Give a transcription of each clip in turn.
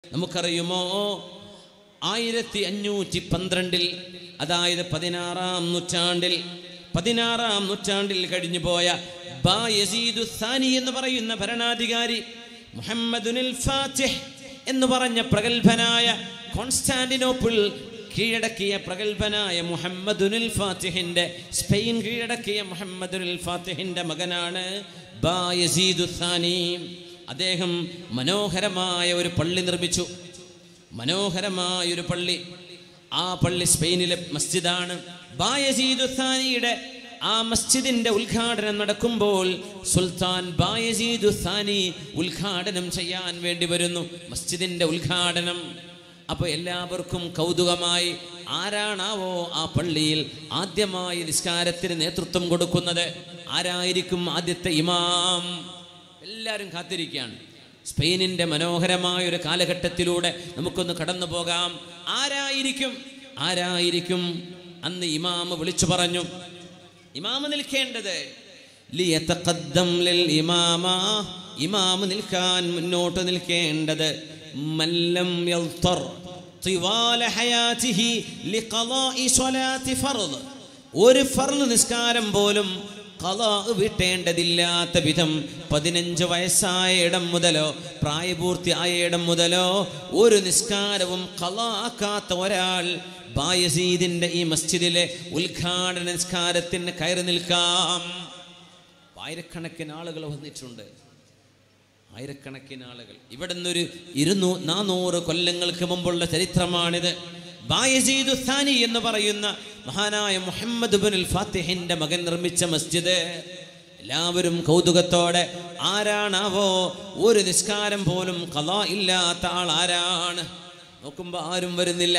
നമുക്കറിയുമോ ആയിരത്തി അഞ്ഞൂറ്റി പന്ത്രണ്ടിൽ അതായത് പതിനാറാം നൂറ്റാണ്ടിൽ പതിനാറാം നൂറ്റാണ്ടിൽ കഴിഞ്ഞു പോയ ബാ യസീദു സാനി എന്ന് പറയുന്ന ഭരണാധികാരി മുഹമ്മദുനിൽ ഫാത്തിഹ് എന്ന് പറഞ്ഞ പ്രഗത്ഭനായ കോൺസ്റ്റാന്റിനോപ്പിൾ കീഴടക്കിയ പ്രഗത്ഭനായ മുഹമ്മദുനിൽ ഫാത്തിഹിന്റെ സ്പെയിൻ കീഴടക്കിയ മുഹമ്മദുനിൽ ഫാത്തിഹിന്റെ മകനാണ് ബാ യസീദു സാനി അദ്ദേഹം മനോഹരമായ ഒരു പള്ളി നിർമ്മിച്ചു മനോഹരമായ ഒരു പള്ളി ആ പള്ളി സ്പെയിനിലെ മസ്ജിദാണ് ബായസീദുസാനിയുടെ ആ മസ്ജിദിന്റെ ഉദ്ഘാടനം നടക്കുമ്പോൾ സുൽത്താൻ ബായസീദുസാനി ഉദ്ഘാടനം ചെയ്യാൻ വേണ്ടി വരുന്നു മസ്ജിദിന്റെ ഉദ്ഘാടനം അപ്പോൾ എല്ലാവർക്കും കൗതുകമായി ആരാണാവോ ആ പള്ളിയിൽ ആദ്യമായി നിസ്കാരത്തിന് നേതൃത്വം കൊടുക്കുന്നത് ആരായിരിക്കും ആദ്യത്തെ ഇമാം എല്ലാവരും കാത്തിരിക്കുകയാണ് സ്പെയിനിന്റെ മനോഹരമായ ഒരു കാലഘട്ടത്തിലൂടെ നമുക്കൊന്ന് കടന്നു പോകാം ആരായിരിക്കും ആരായിരിക്കും അന്ന് ഇമാമ് വിളിച്ചു പറഞ്ഞു ഇമാമ് നിൽക്കേണ്ടത് ലിയതഖദ്ദം ലിൽ ഇമാമ ഇമാമ് നിൽക്കാൻ മുന്നോട്ട് നിൽക്കേണ്ടത് മല്ലം യൽതർ طوال حياته لقضاء صلاة فرض ഒരു ഫർള് നിസ്കാരം പോലും ഖലാ വിട്ടേണ്ടതില്ലാത്ത വിധം പതിനഞ്ച് വയസ്സായ ഇടം മുതലോ പ്രായപൂർത്തിയായ ഇടം മുതലോ ഒരു നിസ്കാരവും ഖലാക്കാത്ത ഒരാൾ ബായസീദിന്റെ ഈ മസ്ജിദിലെ ഉദ്ഘാടന നിസ്കാരത്തിന് കയറി നിൽക്കാം ആയിരക്കണക്കിന് ആളുകൾ വന്നിട്ടുണ്ട് ആയിരക്കണക്കിന് ആളുകൾ ഇവിടെ നിന്നൊരു ഇരുന്നൂ നാനൂറ് കൊല്ലങ്ങൾക്ക് മുമ്പുള്ള ചരിത്രമാണിത് ബായസീദു ഥാനി എന്ന് പറയുന്ന മഹാനായ മുഹമ്മദ് ബിൻ ഫാത്തിഹിന്റെ മകൻ നിർമ്മിച്ച മസ്ജിദ് എല്ലാവരും കൗതുകത്തോടെ ആരാണാവോ ഒരു നിസ്കാരം പോലും കലാ ഇല്ലാത്ത ആൾ ആരാണ് നോക്കുമ്പോൾ ആരും വരുന്നില്ല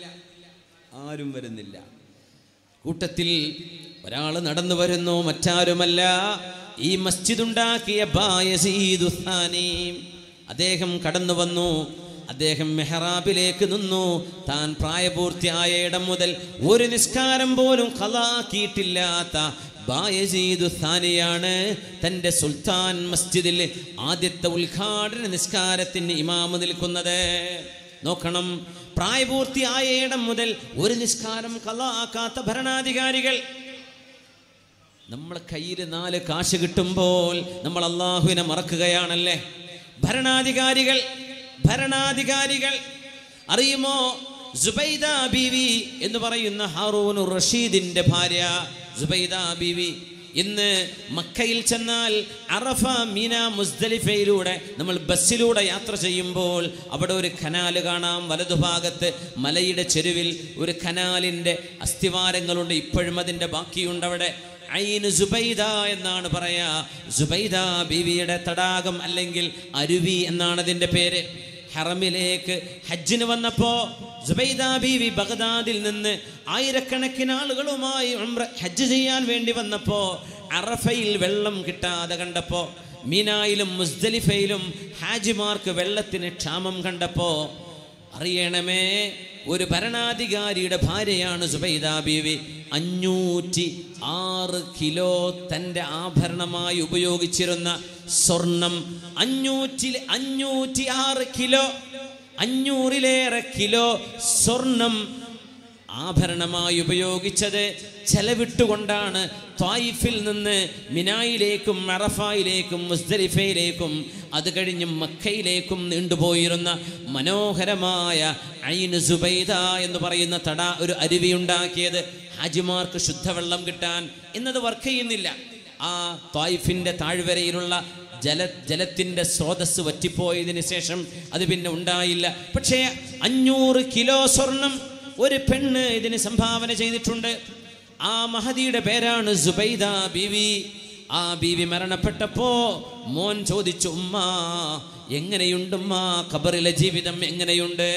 ആരും വരുന്നില്ല കൂട്ടത്തിൽ ഒരാൾ നടന്നു വരുന്നു മറ്റാരുമല്ല ഈ മസ്ജിദ് ഉണ്ടാക്കിയ ബായസീദു ഥാനി അദ്ദേഹം കടന്നു വന്നു അദ്ദേഹം മെഹ്റാബിലേക്ക് നിന്നു താൻ പ്രായപൂർത്തിയായ ഇടം മുതൽ ഒരു നിസ്കാരം പോലും കലാക്കിയിട്ടില്ലാത്ത ബായസീദു ഥാനിയാണ് തൻ്റെ സുൽത്താൻ മസ്ജിദിൽ ആദ്യത്തെ ഉദ്ഘാടന നിസ്കാരത്തിന് ഇമാമ് നിൽക്കുന്നത് നോക്കണം പ്രായപൂർത്തിയായ ഇടം മുതൽ ഒരു നിസ്കാരം കലാക്കാത്ത ഭരണാധികാരികൾ നമ്മളെ കയ്യിൽ നാല് കാശ് കിട്ടുമ്പോൾ നമ്മൾ അള്ളാഹുവിനെ മറക്കുകയാണല്ലേ ഭരണാധികാരികൾ ഭരണാധികാരികൾ അറിയുമോ സുബൈദ ബീവി എന്ന് പറയുന്ന ഹാറൂൻ റഷീദിന്റെ ഭാര്യ സുബൈദ ബീവി ഇന്ന് മക്കയിൽ ചെന്നാൽ അറഫ മീന മുസ്ദലിഫയിലൂടെ നമ്മൾ ബസ്സിലൂടെ യാത്ര ചെയ്യുമ്പോൾ അവിടെ ഒരു കനാല് കാണാം വലതുഭാഗത്ത് മലയുടെ ചെരുവിൽ ഒരു കനാലിൻ്റെ അസ്ഥിവാരങ്ങളുണ്ട് ഇപ്പോഴും അതിൻ്റെ ബാക്കിയുണ്ട് അവിടെ ഐന് സുബൈദ എന്നാണ് പറയാ സുബൈദ ബീവിയുടെ തടാകം അല്ലെങ്കിൽ അരുവി എന്നാണ് അതിൻ്റെ പേര് ഹറമിലേക്ക് ഹജ്ജിന് വന്നപ്പോ സുബൈദ ബീവി ബഗ്ദാദിൽ നിന്ന് ആയിരക്കണക്കിന് ആളുകളുമായി ഉംറ ഹജ്ജ് ചെയ്യാൻ വേണ്ടി വന്നപ്പോ അറഫയിൽ വെള്ളം കിട്ടാതെ കണ്ടപ്പോ മീനായിലും മുസ്ദലിഫയിലും ഹാജിമാർക്ക് വെള്ളത്തിന് ക്ഷാമം കണ്ടപ്പോ അറിയണമേ ഒരു ഭരണാധികാരിയുടെ ഭാര്യയാണ് സുബൈദ ബീവി അഞ്ഞൂറ്റി ആറ് കിലോ തൻ്റെ ആഭരണമായി ഉപയോഗിച്ചിരുന്ന സ്വർണം അഞ്ഞൂറ്റി അഞ്ഞൂറ്റി ആറ് കിലോ അഞ്ഞൂറിലേറെ കിലോ സ്വർണം ആഭരണമായി ഉപയോഗിച്ചത് ചെലവിട്ടുകൊണ്ടാണ് ത്വായിഫിൽ നിന്ന് മിനായിലേക്കും അറഫായിലേക്കും മുസ്ദലിഫയിലേക്കും അത് കഴിഞ്ഞ് മക്കയിലേക്കും നീണ്ടുപോയിരുന്ന മനോഹരമായ ഐന് സുബൈദ എന്ന് പറയുന്ന തട ഒരു അരുവി ഉണ്ടാക്കിയത് ഹാജിമാർക്ക് ശുദ്ധവെള്ളം കിട്ടാൻ ഇന്നത് വർക്ക് ചെയ്യുന്നില്ല ആ ത്വായിഫിൻ്റെ താഴ്വരയിലുള്ള ജല ജലത്തിൻ്റെ സ്രോതസ് വറ്റിപ്പോയതിന് ശേഷം അത് പിന്നെ ഉണ്ടായില്ല പക്ഷേ അഞ്ഞൂറ് കിലോ സ്വർണം ഒരു പെണ്ണ് ഇതിന് സംഭാവന ചെയ്തിട്ടുണ്ട് ആ മഹദിയുടെ പേരാണ് സുബൈദ ബീവി ആ ബീവി മരണപ്പെട്ടപ്പോ മോൻ ചോദിച്ചു ഉമ്മ എങ്ങനെയുണ്ടുമ്മ ഖബറിലെ ജീവിതം എങ്ങനെയുണ്ട്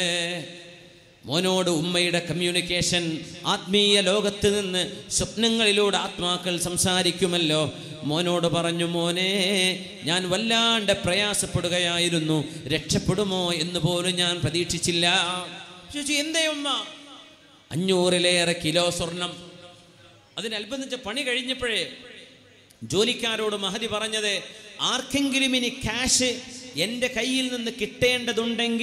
മോനോട് ഉമ്മയുടെ കമ്മ്യൂണിക്കേഷൻ ആത്മീയ ലോകത്ത് നിന്ന് സ്വപ്നങ്ങളിലൂടെ ആത്മാക്കൾ സംസാരിക്കുമല്ലോ മോനോട് പറഞ്ഞു മോനെ ഞാൻ വല്ലാണ്ട് പ്രയാസപ്പെടുകയായിരുന്നു രക്ഷപ്പെടുമോ എന്ന് പോലും ഞാൻ പ്രതീക്ഷിച്ചില്ല ചോദിച്ചു എന്തേ ഉമ്മ അഞ്ഞൂറിലേറെ കിലോ സ്വർണം അതിന് അത്ഭുതിച്ച പണി കഴിഞ്ഞപ്പോഴേ ജോലിക്കാരോട് മഹതി പറഞ്ഞത് ആർക്കെങ്കിലും ഇനി ക്യാഷ് എൻ്റെ കയ്യിൽ നിന്ന് കിട്ടേണ്ടതുണ്ടെങ്കിൽ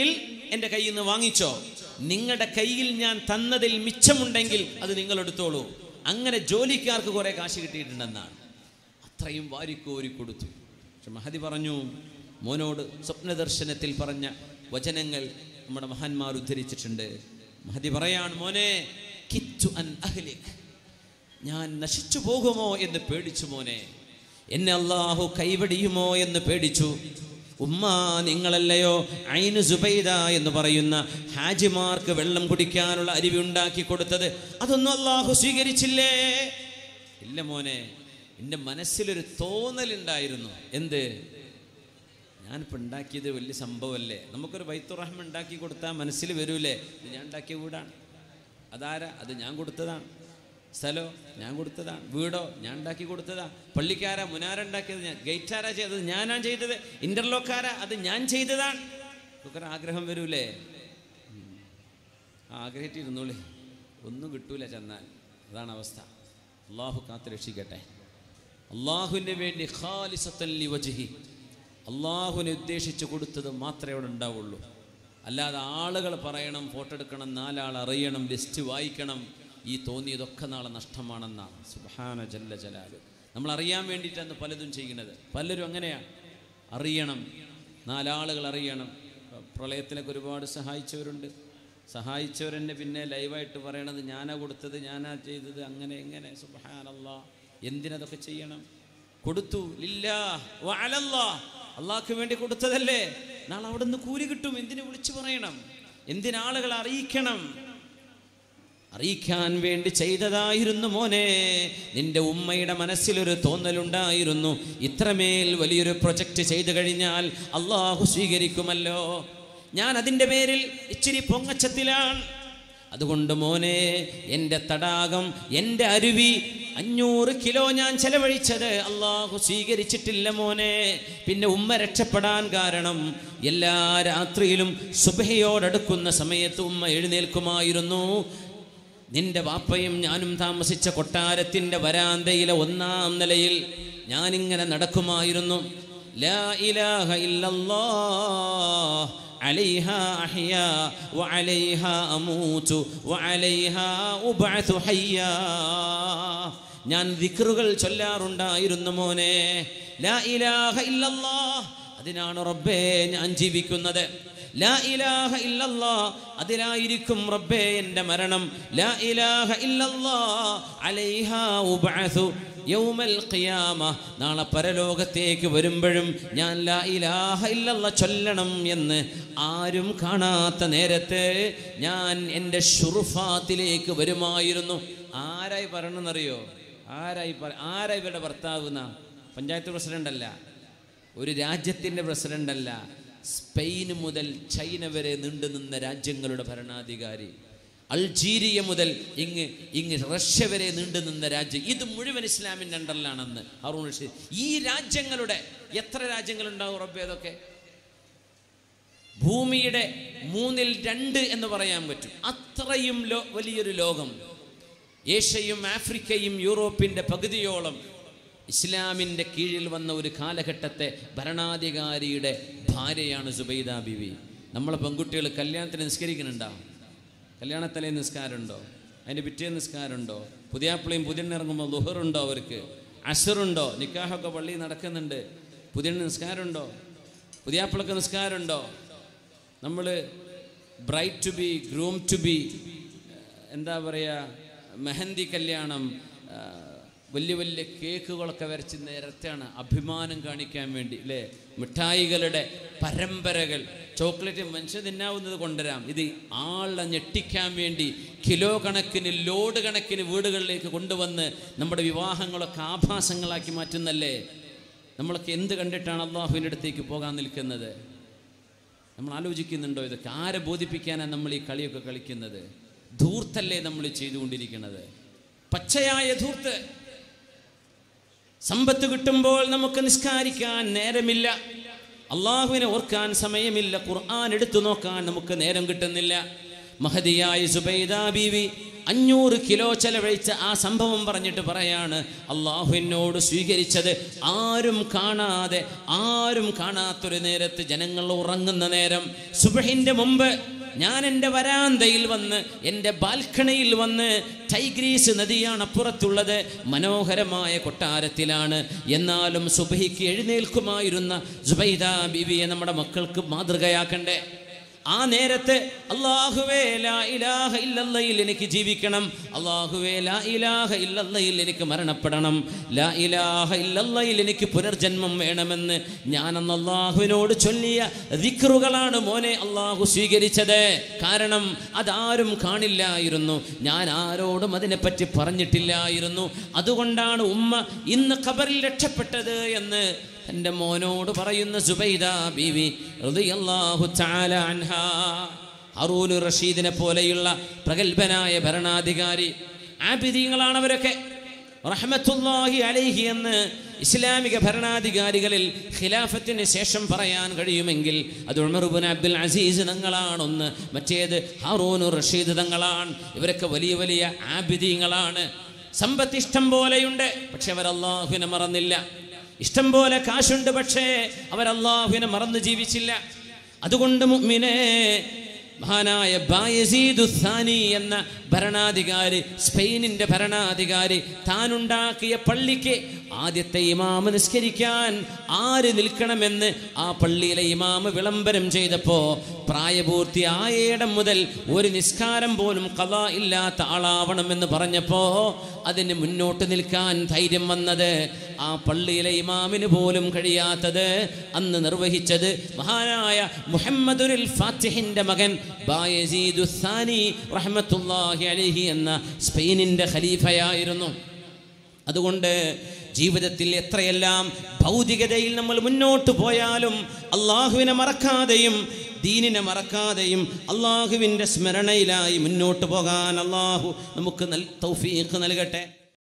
എൻ്റെ കയ്യിൽ നിന്ന് വാങ്ങിച്ചോ നിങ്ങളുടെ കയ്യിൽ ഞാൻ തന്നതിൽ മിച്ചമുണ്ടെങ്കിൽ അത് നിങ്ങൾ എടുത്തോളൂ അങ്ങനെ ജോലിക്കാർക്ക് കുറെ കാശ് കിട്ടിയിട്ടുണ്ടെന്നാണ് അത്രയും വാരിക്കോരി കൊടുത്തു പക്ഷെ മഹതി പറഞ്ഞു മോനോട് സ്വപ്നദർശനത്തിൽ പറഞ്ഞ വചനങ്ങൾ നമ്മുടെ മഹാന്മാർ ഉദ്ധരിച്ചിട്ടുണ്ട് മഹതി പറയാണ് മോനെ കിച്ചു അൻ അഹ്ലിക് ഞാൻ നശിച്ചു പോകുമോ എന്ന് പേടിച്ചു മോനെ എന്നെ അള്ളാഹു കൈവടിയുമോ എന്ന് പേടിച്ചു ഉമ്മ നിങ്ങളല്ലയോ ഐന് സുബൈദ എന്ന് പറയുന്ന ഹാജിമാർക്ക് വെള്ളം കുടിക്കാനുള്ള അരിവുണ്ടാക്കി കൊടുത്തത് അതൊന്നും അള്ളാഹു സ്വീകരിച്ചില്ലേ ഇല്ല മോനെ എൻ്റെ മനസ്സിലൊരു തോന്നലുണ്ടായിരുന്നു എന്ത് ഞാനിപ്പോൾ ഉണ്ടാക്കിയത് വലിയ സംഭവമല്ലേ നമുക്കൊരു ബൈത്തുറഹ്മ ഉണ്ടാക്കി കൊടുത്താൽ മനസ്സിൽ വരൂലേ ഇത് ഞാൻ ഉണ്ടാക്കിയ വീടാണ് അതാരാ അത് ഞാൻ കൊടുത്തതാണ് സ്ഥലോ ഞാൻ കൊടുത്തതാണ് വീടോ ഞാൻ ഉണ്ടാക്കി കൊടുത്തതാ പള്ളിക്കാരാ മുനാര ഉണ്ടാക്കിയത് ഞാൻ ഗേറ്റാരാ ചെയ്തത് ഞാനാണ് ചെയ്തത് ഇന്റർലോക്കാരാ അത് ഞാൻ ചെയ്തതാണ് ഒക്കെ ആഗ്രഹം വരൂലേ ഉം. ആഗ്രഹിച്ചിരുന്നോളി ഒന്നും കിട്ടൂല ചെന്നാൽ അതാണ് അവസ്ഥ അള്ളാഹു കാത്ത് രക്ഷിക്കട്ടെ അള്ളാഹുവിന് വേണ്ടി ഖാലിസത്തല്ലി വജഹി അള്ളാഹുവിനെ ഉദ്ദേശിച്ച് കൊടുത്തത് മാത്രമേ അവിടെ ഉണ്ടാവുള്ളൂ അല്ലാതെ ആളുകൾ പറയണം ഫോട്ടോ എടുക്കണം നാലാൾ അറിയണം ലിസ്റ്റ് വായിക്കണം ഈ തോന്നിയതൊക്കെ നാളെ നഷ്ടമാണെന്നാണ് സുബാന ജല്ല ജലാല് നമ്മൾ അറിയാൻ വേണ്ടിയിട്ടാണ് പലതും ചെയ്യുന്നത് പലരും അങ്ങനെയാണ് അറിയണം നാലാളുകൾ അറിയണം പ്രളയത്തിനൊക്കെ ഒരുപാട് സഹായിച്ചവരുണ്ട് സഹായിച്ചവരെന്നെ പിന്നെ ലൈവായിട്ട് പറയണത് ഞാനാ കൊടുത്തത് ഞാനാ ചെയ്തത് അങ്ങനെ എങ്ങനെ സുബഹാനല്ലാ എന്തിനതൊക്കെ ചെയ്യണം കൊടുത്തു ലില്ലാ വഅലല്ലാ അള്ളാഹ്ക്ക് വേണ്ടി കൊടുത്തതല്ലേ നാളെ അവിടെ നിന്ന് കൂലി കിട്ടും എന്തിനു വിളിച്ചു പറയണം എന്തിനാളുകൾ അറിയിക്കണം അറിയിക്കാൻ വേണ്ടി ചെയ്തതായിരുന്നു മോനെ നിന്റെ ഉമ്മയുടെ മനസ്സിലൊരു തോന്നലുണ്ടായിരുന്നു ഇത്രമേൽ വലിയൊരു പ്രൊജക്റ്റ് ചെയ്തു കഴിഞ്ഞാൽ അള്ളാഹു സ്വീകരിക്കുമല്ലോ ഞാൻ അതിൻ്റെ പേരിൽ ഇച്ചിരി പൊങ്ങച്ചത്തിലാണ് അതുകൊണ്ട് മോനെ എൻ്റെ തടാകം എൻ്റെ അരുവി അഞ്ഞൂറ് കിലോ ഞാൻ ചെലവഴിച്ചത് അള്ളാഹു സ്വീകരിച്ചിട്ടില്ല മോനെ പിന്നെ ഉമ്മ രക്ഷപ്പെടാൻ കാരണം എല്ലാ രാത്രിയിലും സുബഹയോടടുക്കുന്ന സമയത്ത് ഉമ്മ എഴുന്നേൽക്കുമായിരുന്നു നിന്റെ വാപ്പയും ഞാനും താമസിച്ച കൊട്ടാരത്തിന്റെ വരാന്തയിലെ ഒന്നാം നിലയിൽ ഞാനിങ്ങനെ നടക്കുമായിരുന്നു ലാ ഇലാഹ ഇല്ലല്ലാഹ് عليها أحيا وعليها أموت وعليها أبعث حيا ഞാൻ ദിക്റുകൾ ചൊല്ലാറുണ്ടായിരുന്നു മോനെ ലാ ഇലാഹ ഇല്ലല്ലാഹ് അതിനാണ് റബ്ബേ ഞാൻ ജീവിക്കുന്നത് ലാ ഇലാഹ ഇല്ലല്ലാ അതിലായിരിക്കും റബ്ബേ എൻ്റെ മരണം ലാ ഇലാഹ ഇല്ലല്ലാ അലൈഹാ ഉബഅസു യൗമൽ ഖിയാമ നാളെ പരലോകത്തേക്ക് വരുമ്പോഴും ഞാൻ ലാ ഇലാഹ ഇല്ലല്ലാ ചൊല്ലണം എന്ന് ആരും കാണാത്ത നേരത്ത് ഞാൻ എൻ്റെ ഷുറുഫാത്തിലേക്ക് വരുമായിരുന്നു ആരായി പറയണമെന്നറിയോ ആരായി പറ ആരായി ഇവരുടെ ഭർത്താവ് എന്നാ പഞ്ചായത്ത് പ്രസിഡന്റ് അല്ല ഒരു രാജ്യത്തിൻ്റെ പ്രസിഡന്റ് അല്ല സ്പെയിൻ മുതൽ ചൈന വരെ നീണ്ടു നിന്ന രാജ്യങ്ങളുടെ ഭരണാധികാരി അൾജീരിയ മുതൽ ഇങ്ങ് ഇങ്ങ് റഷ്യ വരെ നീണ്ടു നിന്ന രാജ്യം ഇത് മുഴുവൻ ഇസ്ലാമിൻ്റെ അണ്ടറിലാണെന്ന് ഹറൂൺ റഷീദ് ഈ രാജ്യങ്ങളുടെ എത്ര രാജ്യങ്ങളുണ്ടാവും റബ്ബെ അതൊക്കെ ഭൂമിയുടെ മൂന്നിൽ രണ്ട് എന്ന് പറയാൻ പറ്റും അത്രയും ലോ വലിയൊരു ലോകം ഏഷ്യയും ആഫ്രിക്കയും യൂറോപ്പിൻ്റെ പകുതിയോളം ഇസ്ലാമിൻ്റെ കീഴിൽ വന്ന ഒരു കാലഘട്ടത്തെ ഭരണാധികാരിയുടെ ഭാര്യയാണ് സുബൈദ ബിവി നമ്മളെ പെൺകുട്ടികൾ കല്യാണത്തിന് നിസ്കരിക്കുന്നുണ്ടോ കല്യാണത്തലേ നിസ്കാരമുണ്ടോ അതിൻ്റെ പിറ്റേ നിസ്കാരമുണ്ടോ പുതിയാപ്പിളയും പുതിയ ഇറങ്ങുമ്പോൾ ലുഹറുണ്ടോ അവർക്ക് അസറുണ്ടോ നിക്കാഹൊക്കെ പള്ളിയിൽ നടക്കുന്നുണ്ട് പുതിയ നിസ്കാരമുണ്ടോ പുതിയാപ്പിളക്ക് നിസ്കാരമുണ്ടോ നമ്മൾ bride to be groom to be എന്താ പറയുക മെഹന്തി കല്യാണം ആ, വലിയ വലിയ കേക്കുകളൊക്കെ വരച്ച് നേരത്തെയാണ് അഭിമാനം കാണിക്കാൻ വേണ്ടി അല്ലേ മിഠായികളുടെ പരമ്പരകൾ ചോക്ലേറ്റ് മനുഷ്യ തിന്നാവുന്നത് കൊണ്ടുവരാം ഇത് ആളെ ഞെട്ടിക്കാൻ വേണ്ടി കിലോ കണക്കിന് ലോഡ് കണക്കിന് വീടുകളിലേക്ക് കൊണ്ടുവന്ന് നമ്മുടെ വിവാഹങ്ങളൊക്കെ ആഭാസങ്ങളാക്കി മാറ്റുന്നല്ലേ നമ്മളൊക്കെ എന്ത് കണ്ടിട്ടാണ് അള്ളാഹുവിൻ്റെ അടുത്തേക്ക് പോകാൻ നിൽക്കുന്നത് നമ്മൾ ആലോചിക്കുന്നുണ്ടോ ഇതൊക്കെ ആരെ ബോധിപ്പിക്കാനാണ് നമ്മൾ ഈ കളിയൊക്കെ കളിക്കുന്നത് ധൂർത്തല്ലേ നമ്മൾ ചെയ്തുകൊണ്ടിരിക്കുന്നത് പച്ചയായ ധൂർത്ത് സമ്പത്ത് കിട്ടുമ്പോൾ നമുക്ക് നിസ്കാരിക്കാൻ നേരമില്ല അള്ളാഹുവിനെ ഓർക്കാൻ സമയമില്ല ഖുർആൻ എടുത്തു നോക്കാൻ നമുക്ക് നേരം കിട്ടുന്നില്ല മഹദിയായ സുബൈദ ബീവി അഞ്ഞൂറ് കിലോ ചെലവഴിച്ച ആ സംഭവം പറഞ്ഞിട്ട് പറയാണ് അള്ളാഹു എന്നോട് സ്വീകരിച്ചത് ആരും കാണാതെ ആരും കാണാത്തൊരു നേരത്ത് ജനങ്ങൾ ഉറങ്ങുന്ന നേരം സുബഹിൻ്റെ മുമ്പ് ഞാൻ എൻ്റെ വരാന്തയിൽ വന്ന് എൻ്റെ ബാൽക്കണിയിൽ വന്ന് ടൈഗ്രീസ് നദിയാണ് അപ്പുറത്തുള്ളത് മനോഹരമായ കൊട്ടാരത്തിലാണ് എന്നാലും സുബഹിക്ക് എഴുന്നേൽക്കുമായിരുന്ന ജുബൈദ ബീവിയെ നമ്മുടെ മക്കൾക്ക് മാതൃകയാക്കണ്ടേ ആ നേരത്ത് അള്ളാഹുവേ ലാ ഇലാഹ ഇല്ലല്ലയിൽ എനിക്ക് ജീവിക്കണം അള്ളാഹുവേ ലാ ഇലാഹ ഇല്ലല്ലയിൽ എനിക്ക് മരണപ്പെടണം ലാ ഇലാഹ ഇല്ലല്ലയിൽ എനിക്ക് പുനർജന്മം വേണമെന്ന് ഞാനന്ന് അള്ളാഹുവിനോട് ചൊല്ലിയ ദിക്റുകളാണ് മോനെ അള്ളാഹു സ്വീകരിച്ചത് കാരണം അതാരും കാണില്ലായിരുന്നു ഞാൻ ആരോടും അതിനെപ്പറ്റി പറഞ്ഞിട്ടില്ലായിരുന്നു അതുകൊണ്ടാണ് ഉമ്മ ഇന്ന് ഖബറിൽ രക്ഷപ്പെട്ടത് എന്ന് എൻ്റെ മോനോട് പറയുന്ന സുബൈദ ബീവി റളിയല്ലാഹു തആല അൻഹാ ഹറൂൻ റഷീദിനെ പോലെയുള്ള പ്രഗത്ഭനായ ഭരണാധികാരി ആബിദീങ്ങളാണ് അവരൊക്കെ റഹ്മത്തുല്ലാഹി അലൈഹി എന്ന് ഇസ്ലാമിക ഭരണാധികാരികളിൽ ഖിലാഫത്തിന് ശേഷം പറയാൻ കഴിയുമെങ്കിൽ അത് ഉമർബുൻ അബ്ദുൽ അസീസ് തങ്ങളാണൊന്ന് മറ്റേത് ഹാറൂൻ റഷീദ് തങ്ങളാണ് ഇവരൊക്കെ വലിയ വലിയ ആബിദീങ്ങളാണ് സമ്പത്ത് ഇഷ്ടം പോലെയുണ്ട് പക്ഷെ അവർ അള്ളാഹുവിനെ മറന്നില്ല ഇഷ്ടം പോലെ കാശുണ്ട് പക്ഷേ അവർ അള്ളാഹുവിനെ മറന്നു ജീവിച്ചില്ല അതുകൊണ്ട് മുഅ്മിനെ മഹാനായ ബായസീദുസാനി എന്ന ഭരണാധികാരി സ്പെയിനിൻ്റെ ഭരണാധികാരി താനുണ്ടാക്കിയ പള്ളിക്ക് ആദ്യത്തെ ഇമാമ് നിസ്കരിക്കാൻ ആര് നിൽക്കണമെന്ന് ആ പള്ളിയിലെ ഇമാമ് വിളംബരം ചെയ്തപ്പോൾ പ്രായപൂർത്തിയായേടം മുതൽ ഒരു നിസ്കാരം പോലും കഥ ഇല്ലാത്ത ആളാവണമെന്ന് പറഞ്ഞപ്പോൾ അതിന് മുന്നോട്ട് നിൽക്കാൻ ധൈര്യം വന്നത് ആ പള്ളിയിലെ ഇമാമിന് പോലും കഴിയാത്തത് അന്ന് നിർവഹിച്ചത് മഹാനായ മുഹമ്മദുൽ ഫാത്തിഹിൻ്റെ മകൻ ബായസീദുസാനി റഹ്മത്തുല്ലാഹി അലഹി എന്ന സ്പെയിനിൻ്റെ ഖലീഫയായിരുന്നു അതുകൊണ്ട് ജീവിതത്തിൽ എത്രയെല്ലാം ഭൗതികതയിൽ നമ്മൾ മുന്നോട്ട് പോയാലും അള്ളാഹുവിനെ മറക്കാതെയും ദീനിനെ മറക്കാതെയും അള്ളാഹുവിൻ്റെ സ്മരണയിലായി മുന്നോട്ട് പോകാൻ അള്ളാഹു നമുക്ക് നൽ തൗഫീഖ് നൽകട്ടെ